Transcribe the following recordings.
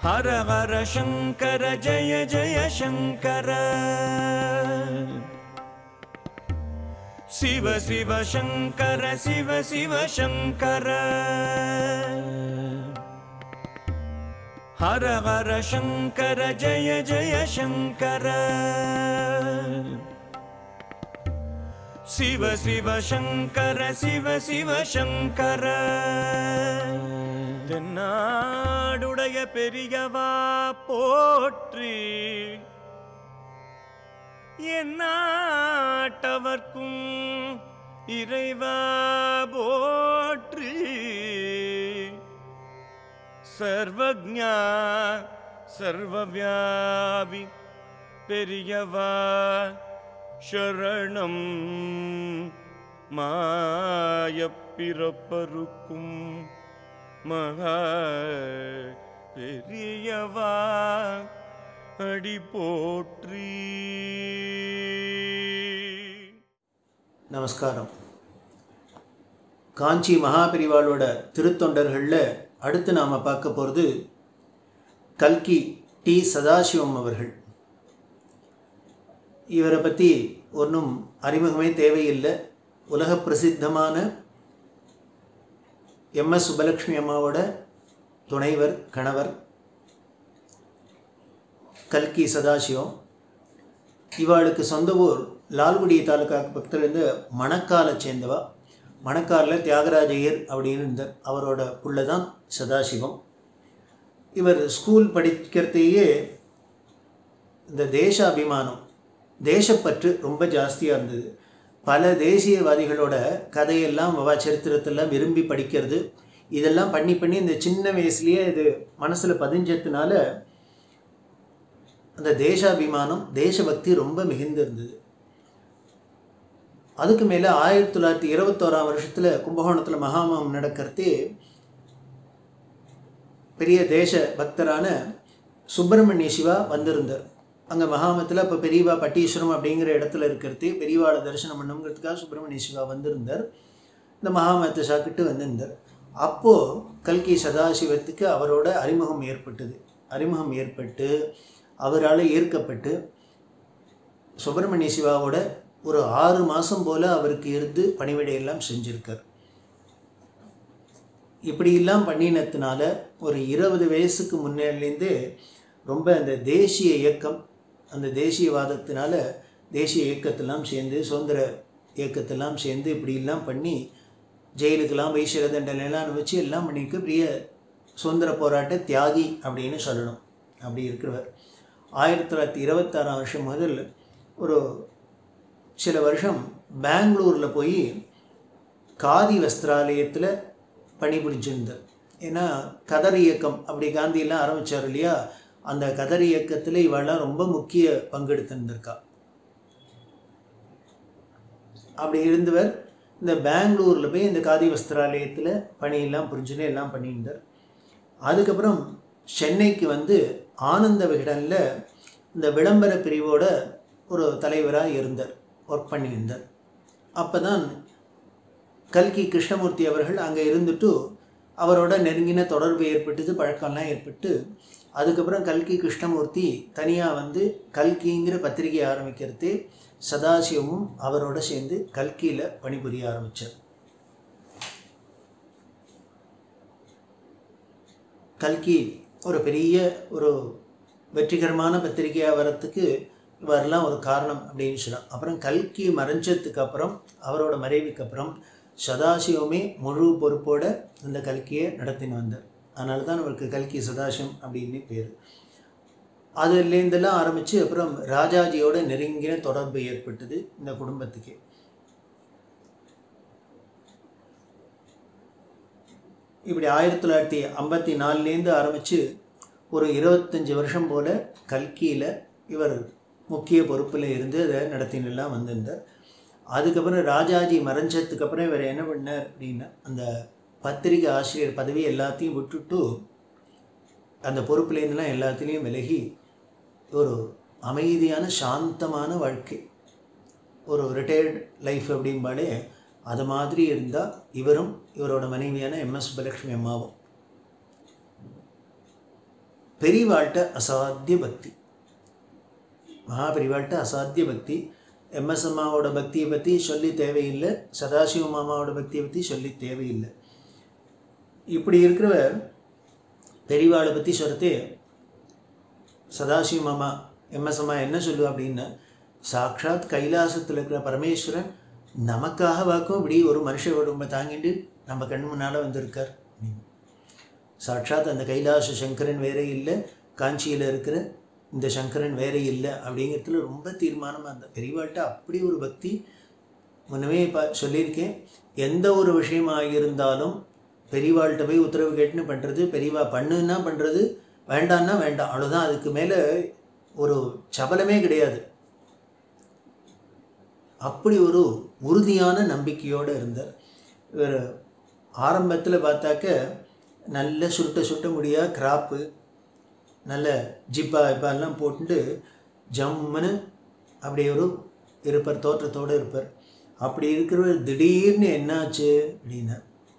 हर हर शङ्कर जय जय शङ्कर शिव शिव शङ्कर शिव शिव शङ्कर हर हर शङ्कर जय जय शङ्कर शिव शिव शङ्कर शिव शिव शङ्कर தென்னாடுடைய பெரியவா போற்றி எந்நாட்டவர்க்கும் இறைவா போற்றி சர்வஜா சர்வவியாபி பெரியவா சரணம் மாயப்பிறப்பருக்கும் மகா பெரியவா அடி போற்றி நமஸ்காரம் காஞ்சி மகாபெரிவாளோட திருத்தொண்டர்களில் அடுத்து நாம் பார்க்க போகிறது கல்கி டி சதாசிவம் அவர்கள் இவரை பற்றி ஒன்றும் அறிமுகமே தேவையில்லை உலக பிரசித்தமான எம்எஸ் சுப்பலக்ஷ்மி அம்மாவோட துணைவர் கணவர் கல்கி சதாசிவம் இவாளுக்கு சொந்த ஊர் லால்குடி தாலுக்காக்கு பக்கத்தில் இருந்து மணக்காலை சேர்ந்தவா மணக்காலில் தியாகராஜையர் அப்படின்னு இருந்தார் அவரோட புள்ள தான் சதாசிவம் இவர் ஸ்கூல் படிக்கிறதையே இந்த தேச அபிமானம் தேசப்பற்று ரொம்ப ஜாஸ்தியாக இருந்தது பல தேசியவாதிகளோட கதையெல்லாம் அவ சரித்திரத்தெல்லாம் விரும்பி படிக்கிறது இதெல்லாம் பண்ணி பண்ணி இந்த சின்ன வயசுலேயே இது மனசில் பதிஞ்சதுனால அந்த தேசாபிமானம் தேசபக்தி ரொம்ப மிகுந்து இருந்தது அதுக்கு மேலே ஆயிரத்தி தொள்ளாயிரத்தி இருபத்தோராம் வருஷத்தில் கும்பகோணத்தில் மகாமகம் நடக்கிறதே பெரிய தேச பக்தரான சுப்பிரமணிய சிவா வந்திருந்தார் அங்கே மகாமத்தில் இப்போ பெரியவா பட்டீஸ்வரம் அப்படிங்கிற இடத்துல இருக்கிறது பெரியவாளை தரிசனம் பண்ணுங்கிறதுக்காக சுப்பிரமணிய சிவா வந்திருந்தார் இந்த மகாமத்தை சாக்கிட்டு வந்திருந்தார் அப்போது கல்கி சதாசிவத்துக்கு அவரோட அறிமுகம் ஏற்பட்டது அறிமுகம் ஏற்பட்டு அவரால் ஈர்க்கப்பட்டு சுப்பிரமணிய சிவாவோட ஒரு ஆறு மாதம் போல் அவருக்கு இருந்து பணிவிடையெல்லாம் செஞ்சுருக்கார் இப்படியெல்லாம் பண்ணினதுனால ஒரு இருபது வயசுக்கு முன்னேலேருந்தே ரொம்ப அந்த தேசிய இயக்கம் அந்த தேசியவாதத்தினால தேசிய இயக்கத்தெல்லாம் சேர்ந்து சுதந்திர இயக்கத்தெல்லாம் சேர்ந்து இப்படியெல்லாம் பண்ணி ஜெயிலுக்கெல்லாம் வைசிர தண்டனைலாம் அனுபவிச்சு எல்லாம் பண்ணிக்க பெரிய சுதந்திர போராட்ட தியாகி அப்படின்னு சொல்லணும் அப்படி இருக்கிறவர் ஆயிரத்தி தொள்ளாயிரத்தி இருபத்தாறாம் வருஷம் முதல் ஒரு சில வருஷம் பெங்களூரில் போய் காதி வஸ்திராலயத்தில் பணிபுரிஞ்சிருந்தார் ஏன்னா கதர் இயக்கம் அப்படி காந்தியெல்லாம் ஆரம்பித்தார் இல்லையா அந்த கதர் இயக்கத்தில் இவெல்லாம் ரொம்ப முக்கிய பங்கெடுத்திருந்திருக்கா அப்படி இருந்தவர் இந்த பெங்களூரில் போய் இந்த காதி வஸ்திராலயத்தில் பணியெல்லாம் புரிஞ்சுன்னு எல்லாம் பண்ணியிருந்தார் அதுக்கப்புறம் சென்னைக்கு வந்து ஆனந்த விகடனில் இந்த விளம்பர பிரிவோட ஒரு தலைவராக இருந்தார் ஒர்க் பண்ணியிருந்தார் அப்போ தான் கல்கி கிருஷ்ணமூர்த்தி அவர்கள் அங்கே இருந்துட்டு அவரோட நெருங்கின தொடர்பு ஏற்பட்டது பழக்கம்லாம் ஏற்பட்டு அதுக்கப்புறம் கல்கி கிருஷ்ணமூர்த்தி தனியாக வந்து கல்கிங்கிற பத்திரிகை ஆரம்பிக்கிறது சதாசிவமும் அவரோட சேர்ந்து கல்கியில் பணிபுரிய ஆரம்பித்தார் கல்கி ஒரு பெரிய ஒரு வெற்றிகரமான பத்திரிகையாக வரத்துக்கு இவரெல்லாம் ஒரு காரணம் அப்படின்னு சொல்லலாம் அப்புறம் கல்கி மறைஞ்சதுக்கு அப்புறம் அவரோட மறைவுக்கு அப்புறம் சதாசிவமே முழு பொறுப்போட அந்த கல்கியை நடத்தின்னு வந்தார் அதனால தான் அவருக்கு கல்கி சதாசிவம் அப்படின்னு பேர் அதுலேருந்தெல்லாம் ஆரம்பித்து அப்புறம் ராஜாஜியோட நெருங்கின தொடர்பு ஏற்பட்டது இந்த குடும்பத்துக்கு இப்படி ஆயிரத்தி தொள்ளாயிரத்தி ஐம்பத்தி நாலுலேருந்து ஆரம்பித்து ஒரு இருபத்தஞ்சி வருஷம் போல் கல்கியில் இவர் முக்கிய பொறுப்பில் இருந்து அதை நடத்தினெல்லாம் வந்திருந்தார் அதுக்கப்புறம் ராஜாஜி மறைஞ்சதுக்கு அப்புறம் இவர் என்ன பண்ணார் அப்படின்னா அந்த பத்திரிகை ஆசிரியர் பதவி எல்லாத்தையும் விட்டுட்டு அந்த பொறுப்புலேருந்துலாம் எல்லாத்துலேயும் விலகி ஒரு அமைதியான சாந்தமான வாழ்க்கை ஒரு ரிட்டையர்ட் லைஃப் அப்படிம்பாலே அது மாதிரி இருந்தால் இவரும் இவரோட மனைவியான எம்எஸ் சுப்பலக்ஷ்மி அம்மாவும் பெரியவாள்கிட்ட அசாத்திய பக்தி மகாபெரிவாள்கிட்ட அசாத்திய பக்தி எம்எஸ் அம்மாவோட பக்தியை பற்றி சொல்லி தேவையில்லை சதாசிவ மாமாவோட பக்தியை பற்றி சொல்லி தேவையில்லை இப்படி இருக்கிறவர் பெரியவாளை பற்றி சொல்கிறதே சதாசிவ மாமா எம்எஸ் அம்மா என்ன சொல்லுவா அப்படின்னா சாக்ஷாத் கைலாசத்தில் இருக்கிற பரமேஸ்வரன் நமக்காக வாக்கும் இப்படி ஒரு மனுஷ உடம்பை தாங்கிட்டு நம்ம கண் முன்னால் வந்திருக்கார் சாட்சாத் அந்த கைலாச சங்கரன் வேற இல்லை காஞ்சியில் இருக்கிற இந்த சங்கரன் வேற இல்லை அப்படிங்கிறதுல ரொம்ப தீர்மானமாக இருந்த பெரியவாள்கிட்ட அப்படி ஒரு பக்தி முன்னமே பா சொல்லியிருக்கேன் எந்த ஒரு விஷயமாக இருந்தாலும் பெரியவாள்கிட்ட போய் உத்தரவு கேட்டுன்னு பண்ணுறது பெரியவா பண்ணுன்னா பண்ணுறது வேண்டான்னா வேண்டாம் அவ்வளோதான் அதுக்கு மேலே ஒரு சபலமே கிடையாது அப்படி ஒரு உறுதியான நம்பிக்கையோடு இருந்தார் இவர் ஆரம்பத்தில் பார்த்தாக்க நல்ல சுருட்ட சுருட்ட முடியா கிராப்பு நல்ல ஜிப்பா இப்பாலாம் போட்டுட்டு ஜம்முன்னு அப்படி ஒரு இருப்பார் தோற்றத்தோடு இருப்பார் அப்படி இருக்கிறவர் திடீர்னு என்னாச்சு அப்படின்னா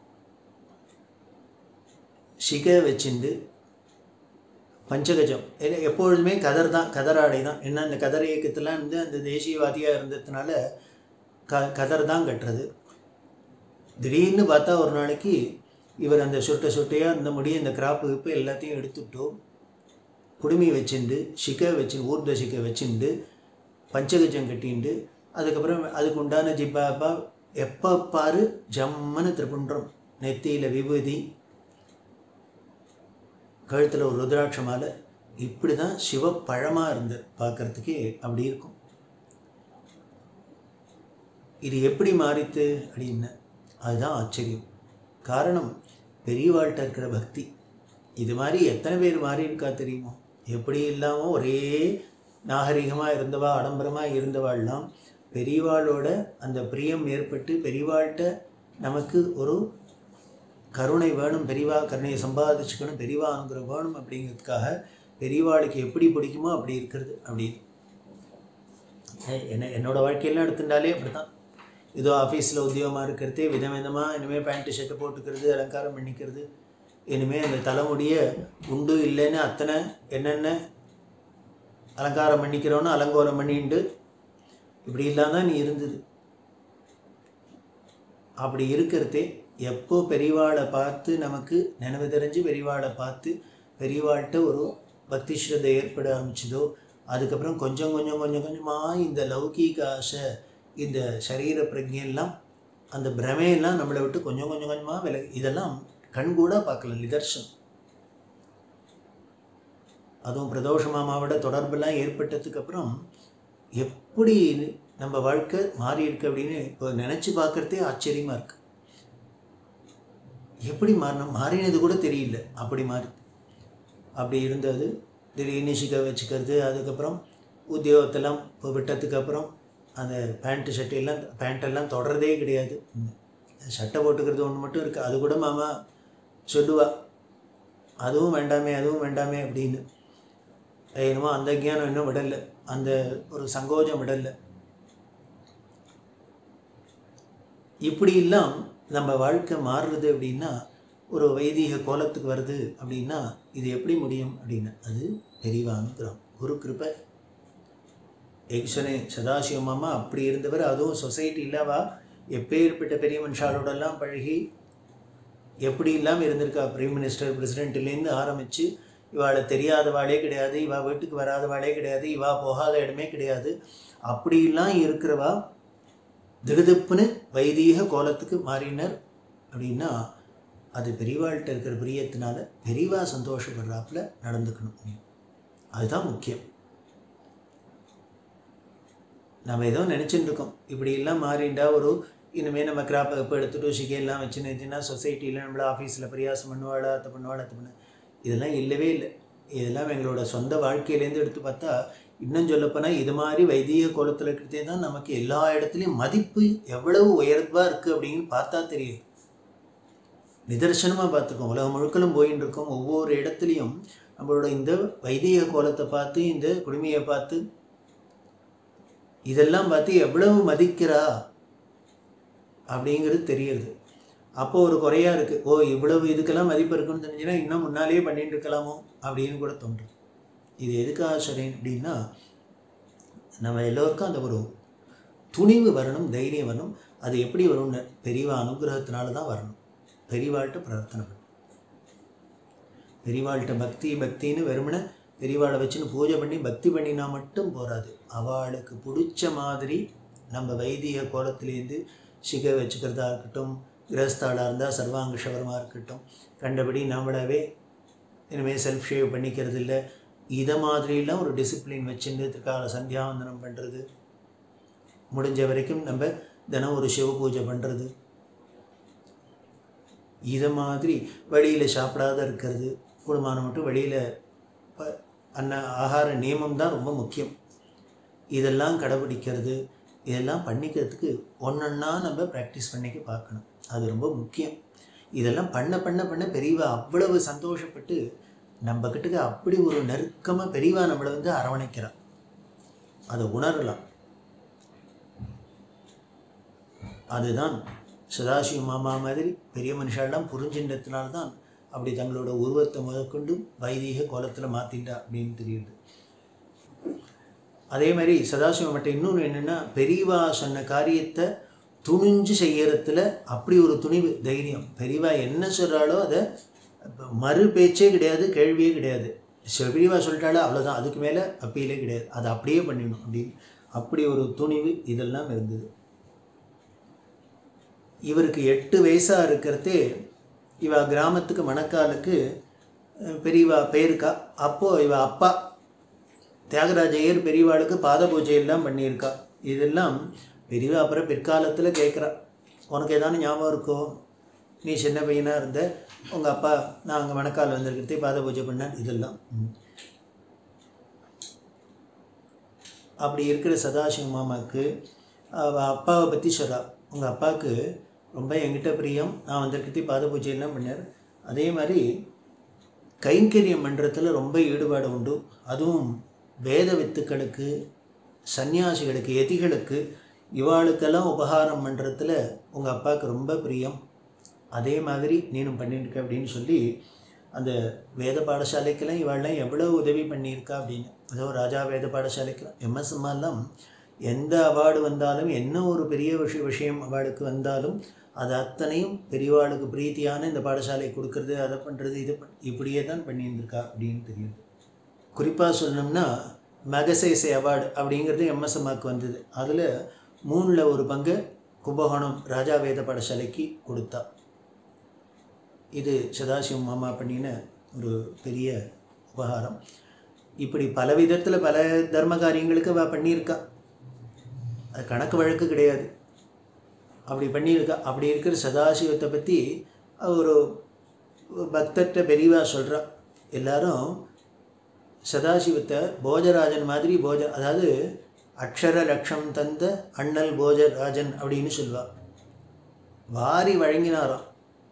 சிகை வச்சுண்டு பஞ்சகஜம் இல்லை எப்பொழுதுமே கதர் தான் கதராடை தான் என்ன இந்த கதர் இயக்கத்தெல்லாம் வந்து அந்த தேசியவாதியாக இருந்ததுனால க கதர் தான் கட்டுறது திடீர்னு பார்த்தா ஒரு நாளைக்கு இவர் அந்த சுட்ட சுட்டையாக இந்த முடி இந்த கிராப்பு கிப்பு எல்லாத்தையும் எடுத்துட்டோ குடுமி வச்சுண்டு சிக்கை வச்சு ஊர்த சிக்கை வச்சுண்டு பஞ்சகஜம் கட்டிண்டு அதுக்கப்புறம் அதுக்கு உண்டான ஜிப்பாப்பா எப்போ பாரு ஜம்முன்னு திருப்புன்றம் நெத்தியில் விபூதி கழுத்தில் ஒரு ருத்ராட்ச மாலை இப்படி தான் சிவப்பழமாக இருந்து பார்க்கறதுக்கே அப்படி இருக்கும் இது எப்படி மாறித்து அப்படின்னு அதுதான் ஆச்சரியம் காரணம் பெரியவாள்கிட்ட இருக்கிற பக்தி இது மாதிரி எத்தனை பேர் மாறி இருக்கா தெரியுமோ எப்படி இல்லாமல் ஒரே நாகரிகமாக இருந்தவா ஆடம்பரமாக இருந்தவாள்லாம் பெரியவாளோட அந்த பிரியம் ஏற்பட்டு பெரியவாள்கிட்ட நமக்கு ஒரு கருணை வேணும் பெரியவா கருணையை சம்பாதிச்சுக்கணும் பெரியவா அனுகிரகம் வேணும் அப்படிங்கிறதுக்காக பெரியவாளுக்கு எப்படி பிடிக்குமோ அப்படி இருக்கிறது அப்படின்னு என்ன என்னோடய வாழ்க்கையெல்லாம் எடுத்துட்டாலே அப்படி தான் ஏதோ ஆஃபீஸில் உத்தியோகமாக இருக்கிறதே விதம் விதமாக இனிமேல் பேண்ட்டு ஷர்ட்டு போட்டுக்கிறது அலங்காரம் பண்ணிக்கிறது இனிமேல் அந்த தலைமுடிய உண்டு இல்லைன்னு அத்தனை என்னென்ன அலங்காரம் பண்ணிக்கிறோன்னு அலங்கோலம் பண்ணிண்டு இப்படி இல்லாம தான் நீ இருந்தது அப்படி இருக்கிறதே எப்போ பெரியவாளை பார்த்து நமக்கு நினைவு தெரிஞ்சு பெரியவாளை பார்த்து பெரியவாள்கிட்ட ஒரு பக்தி ஸ்ரத்தை ஏற்பட ஆரம்பிச்சதோ அதுக்கப்புறம் கொஞ்சம் கொஞ்சம் கொஞ்சம் கொஞ்சமாக இந்த லௌகீக ஆசை இந்த சரீர பிரஜையெல்லாம் அந்த பிரமையெல்லாம் நம்மளை விட்டு கொஞ்சம் கொஞ்சம் கொஞ்சமாக விலகி இதெல்லாம் கண்கூட பார்க்கல நிதர்சனம் அதுவும் பிரதோஷ மாமாவோட தொடர்பெல்லாம் ஏற்பட்டதுக்கு அப்புறம் எப்படி நம்ம வாழ்க்கை மாறி இருக்கு அப்படின்னு இப்போ நினச்சி பார்க்குறதே ஆச்சரியமாக இருக்கு எப்படி மாறணும் மாறினது கூட தெரியல அப்படி மாறி அப்படி இருந்தது திடீர்னு சிக்க வச்சுக்கிறது அதுக்கப்புறம் உத்தியோகத்தெல்லாம் இப்போ விட்டதுக்கு அப்புறம் அந்த பேண்ட்டு ஷர்ட்டையெல்லாம் பேண்ட்டெல்லாம் தொடர்றதே கிடையாது சட்டை போட்டுக்கிறது ஒன்று மட்டும் இருக்குது அது கூட மாமா சொல்லுவா அதுவும் வேண்டாமே அதுவும் வேண்டாமே அப்படின்னு என்னமோ அந்த ஞானம் இன்னும் விடலை அந்த ஒரு சங்கோஜம் விடலை இப்படியெல்லாம் நம்ம வாழ்க்கை மாறுறது அப்படின்னா ஒரு வைதீக கோலத்துக்கு வருது அப்படின்னா இது எப்படி முடியும் அப்படின்னு அது பெரியவா அனுகிரகம் குரு கிருப்பை எக்ஷனே சதாசிவமாமா அப்படி இருந்தவர் அதுவும் சொசைட்டி இல்லவா எப்பேற்பட்ட பெரிய மனுஷாலோடெல்லாம் பழகி எப்படி இல்லாமல் இருந்திருக்கா பிரைம் மினிஸ்டர் பிரசிடென்ட்லேருந்து ஆரம்பித்து இவாளை தெரியாதவாளே கிடையாது இவா வீட்டுக்கு வராதவாளே கிடையாது இவா போகாத இடமே கிடையாது அப்படிலாம் இருக்கிறவா திடுதிப்புன்னு வைதீக கோலத்துக்கு மாறினர் அப்படின்னா அது பெரியவாள்கிட்ட இருக்கிற பிரியத்தினால பெரியவா சந்தோஷப்படுறாப்புல நடந்துக்கணும் அதுதான் முக்கியம் நம்ம ஏதோ நினச்சிட்டு இருக்கோம் இப்படி எல்லாம் மாறிண்டா ஒரு இனிமேல் நம்ம கிராப்பை இப்போ எடுத்துகிட்டு சிகையெல்லாம் வச்சு நிறுத்தினா சொசைட்டியில் நம்மள ஆஃபீஸில் பிரயாசம் பண்ணுவாளா அதை பண்ணுவாளா அதை பண்ண இதெல்லாம் இல்லவே இல்லை இதெல்லாம் எங்களோட சொந்த வாழ்க்கையிலேருந்து எடுத்து பார்த்தா இன்னும் சொல்லப்போனால் இது மாதிரி வைதிக கோலத்தில் இருக்கிறதே தான் நமக்கு எல்லா இடத்துலையும் மதிப்பு எவ்வளவு உயர்வாக இருக்குது அப்படின்னு பார்த்தா தெரியும் நிதர்சனமாக பார்த்துருக்கோம் உலகம் முழுக்கலும் போயின்னு இருக்கோம் ஒவ்வொரு இடத்துலையும் நம்மளோட இந்த வைதிக கோலத்தை பார்த்து இந்த குடுமையை பார்த்து இதெல்லாம் பார்த்து எவ்வளவு மதிக்கிறா அப்படிங்கிறது தெரியுது அப்போ ஒரு குறையாக இருக்குது ஓ இவ்வளவு இதுக்கெல்லாம் மதிப்பு இருக்குன்னு தெரிஞ்சுன்னா இன்னும் முன்னாலேயே பண்ணிட்டு இருக்கலாமோ அப்படின்னு கூட தோன்றும் இது எதுக்காக சொல்றேன் அப்படின்னா நம்ம எல்லோருக்கும் அந்த ஒரு துணிவு வரணும் தைரியம் வரணும் அது எப்படி வரும்னு பெரியவா அனுகிரகத்தினால தான் வரணும் பெரியவாள்கிட்ட பிரார்த்தனை பண்ணணும் பெரியவாள்கிட்ட பக்தி பக்தின்னு வெறுமனே பெரியவாளை வச்சுன்னு பூஜை பண்ணி பக்தி பண்ணினா மட்டும் போராது அவளுக்கு பிடிச்ச மாதிரி நம்ம வைதிக கோலத்திலேருந்து சிகை வச்சுக்கிறதா இருக்கட்டும் கிரகஸ்தாளாக இருந்தால் சர்வாங்க ஷவரமாக இருக்கட்டும் கண்டபடி நம்மளவே இனிமேல் செல்ஃப் ஷேவ் பண்ணிக்கிறது இல்லை இதை மாதிரிலாம் ஒரு டிசிப்ளின் வச்சுட்டு திருக்கால சந்தியாவந்தனம் பண்ணுறது முடிஞ்ச வரைக்கும் நம்ம தினம் ஒரு சிவ பூஜை பண்ணுறது இதை மாதிரி வழியில் சாப்பிடாத இருக்கிறது கூடுமான மட்டும் வெளியில் அன்ன ஆகார நியமம் தான் ரொம்ப முக்கியம் இதெல்லாம் கடைபிடிக்கிறது இதெல்லாம் பண்ணிக்கிறதுக்கு ஒன்றொன்னா நம்ம ப்ராக்டிஸ் பண்ணிக்க பார்க்கணும் அது ரொம்ப முக்கியம் இதெல்லாம் பண்ண பண்ண பண்ண பெரியவா அவ்வளவு சந்தோஷப்பட்டு நம்ம கிட்டக்க அப்படி ஒரு நெருக்கமாக பெரியவா நம்மளை வந்து அரவணைக்கிறான் அதை உணரலாம் அதுதான் சதாசிவ மாமா மாதிரி பெரிய மனுஷாலாம் புரிஞ்சின்றதுனால்தான் அப்படி தங்களோட உருவத்தை முதற்கொண்டு வைதீக கோலத்தில் மாற்றிண்டா அப்படின்னு தெரியுது அதே மாதிரி சதாசிவம் மட்டும் இன்னொன்று என்னென்னா பெரியவா சொன்ன காரியத்தை துணிஞ்சு செய்யறதுல அப்படி ஒரு துணிவு தைரியம் பெரியவா என்ன சொல்கிறாளோ அதை மறு பேச்சே கிடையாது கேள்வியே கிடையாது சரி, பெரியவா சொல்லிட்டாலும் அவ்வளோதான் அதுக்கு மேலே அப்பீலே கிடையாது அதை அப்படியே பண்ணிடணும் அப்படின்னு அப்படி ஒரு துணிவு இதெல்லாம் இருந்தது இவருக்கு எட்டு வயசாக இருக்கிறதே இவ கிராமத்துக்கு மணக்காலுக்கு அஹ், பெரியவா பேருக்கா அப்போது இவ அப்பா தியாகராஜையர் பெரியவாளுக்கு பாத பூஜையெல்லாம் பண்ணியிருக்கா இதெல்லாம் பெரியவா அப்புறம் பிற்காலத்தில் கேட்குறா உனக்கு ஏதானு ஞாபகம் இருக்கோ நீ சின்ன பையனாக இருந்த உங்கள் அப்பா நான் அங்கே மணக்கால் வந்திருக்கிறதே பாத பூஜை பண்ணேன் இதெல்லாம் ம். அப்படி இருக்கிற சதாசிவ மாமாவுக்கு அவ அப்பாவை பற்றி சொல்கிறா உங்கள் அப்பாவுக்கு ரொம்ப என்கிட்ட பிரியம் நான் வந்திருக்கிறதே பாத பூஜையெல்லாம் பண்ணார் அதே மாதிரி கைங்கரியம் மன்றத்தில் ரொம்ப ஈடுபாடு உண்டு அதுவும் வேத வித்துக்களுக்கு சன்னியாசிகளுக்கு எதிகளுக்கு இவாளுக்கெல்லாம் உபகாரம் பண்ணுறதுல உங்கள் அப்பாவுக்கு ரொம்ப பிரியம் அதே மாதிரி நீனும் பண்ணியிருக்க அப்படின்னு சொல்லி அந்த வேத பாடசாலைக்கெல்லாம் இவாள்லாம் எவ்வளோ உதவி பண்ணியிருக்கா அப்படின்னு அதோ ராஜா வேத பாடசாலைக்கெல்லாம் எம்எஸ்எம்மாலாம் எந்த அவார்டு வந்தாலும் என்ன ஒரு பெரிய விஷய விஷயம் அவளுக்கு வந்தாலும் அது அத்தனையும் பெரியவாளுக்கு பிரீத்தியான இந்த பாடசாலை கொடுக்கறது அதை பண்ணுறது இது பண் இப்படியே தான் பண்ணியிருந்திருக்கா அப்படின்னு தெரியுது குறிப்பாக சொல்லணும்னா மகசேசை அவார்டு அப்படிங்கிறது எம்எஸ்எம்மாக்கு வந்தது அதில் மூணில் ஒரு பங்கு கும்பகோணம் ராஜா வேத பாடசாலைக்கு கொடுத்தா இது சதாசிவம் மாமா பண்ணின ஒரு பெரிய உபகாரம் இப்படி பல விதத்தில் பல தர்ம காரியங்களுக்கு அவள் பண்ணியிருக்கா அது கணக்கு வழக்கு கிடையாது அப்படி பண்ணியிருக்கா அப்படி இருக்கிற சதாசிவத்தை பற்றி ஒரு பக்தர்கிட்ட பெரியவா சொல்கிறா எல்லாரும் சதாசிவத்தை போஜராஜன் மாதிரி போஜ அதாவது அக்ஷர லட்சம் தந்த அண்ணல் போஜராஜன் அப்படின்னு சொல்லுவா வாரி வழங்கினாராம்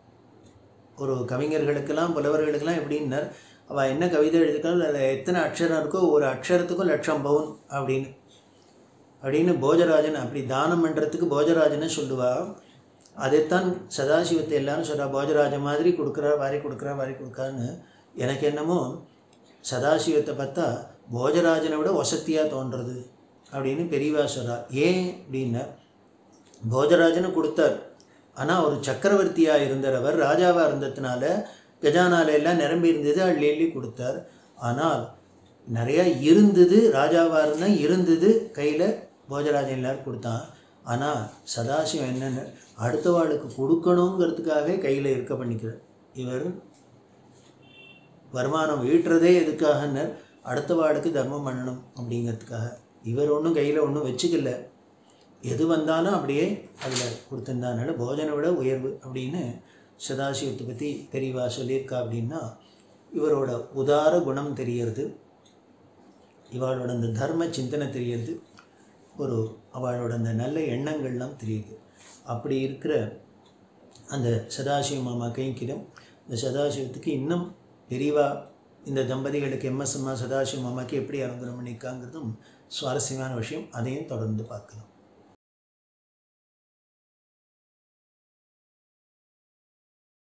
ஒரு கவிஞர்களுக்கெல்லாம் புலவர்களுக்கெல்லாம் எப்படின்னார் அவள் என்ன கவிதை எழுதிருக்காலும் அதில் எத்தனை அக்ஷரம் இருக்கோ ஒரு அக்ஷரத்துக்கும் லட்சம் பவுன் அப்படின்னு அப்படின்னு போஜராஜன் அப்படி தானம் பண்ணுறதுக்கு போஜராஜனை சொல்லுவா அதைத்தான் சதாசிவத்தை எல்லாரும் சொல்கிறா போஜராஜன் மாதிரி கொடுக்குறா வாரி கொடுக்குறா வாரி கொடுக்கான்னு எனக்கு என்னமோ சதாசிவத்தை பார்த்தா போஜராஜனை விட வசத்தியாக தோன்றுறது அப்படின்னு பெரியவா சொல்கிறா ஏன் அப்படின்னா போஜராஜனை கொடுத்தார் ஆனால் ஒரு சக்கரவர்த்தியாக இருந்தவர் ராஜாவாக இருந்ததுனால கஜானால எல்லாம் நிரம்பி இருந்தது அள்ளி அள்ளி கொடுத்தார் ஆனால் நிறையா இருந்தது ராஜாவாக இருந்தால் இருந்தது கையில் போஜராஜன் எல்லாரும் கொடுத்தான் ஆனால் சதாசிவம் என்னென்னு அடுத்தவாளுக்கு கொடுக்கணுங்கிறதுக்காகவே கையில் இருக்க பண்ணிக்கிறார் இவர் வருமானம் ஈட்டுறதே எதுக்காகன்னு அடுத்த வாளுக்கு தர்மம் பண்ணணும் அப்படிங்கிறதுக்காக இவர் ஒன்றும் கையில் ஒன்றும் வச்சுக்கல எது வந்தாலும் அப்படியே அதில் கொடுத்துருந்தானால போஜனை விட உயர்வு அப்படின்னு சதாசிவத்தை பற்றி தெரியவா சொல்லியிருக்கா அப்படின்னா இவரோட உதார குணம் தெரியறது இவளோட அந்த தர்ம சிந்தனை தெரியறது ஒரு அவளோட அந்த நல்ல எண்ணங்கள்லாம் தெரியுது அப்படி இருக்கிற அந்த சதாசிவ மாமா கைங்கிடம் இந்த சதாசிவத்துக்கு இன்னும் பெரியவா இந்த தம்பதிகளுக்கு எம்எஸ்எம்மா சதாசிவ மாமாக்கு எப்படி அனுகிரகம் பண்ணியிருக்காங்கிறதும் சுவாரஸ்யமான விஷயம் அதையும் தொடர்ந்து பார்க்கலாம்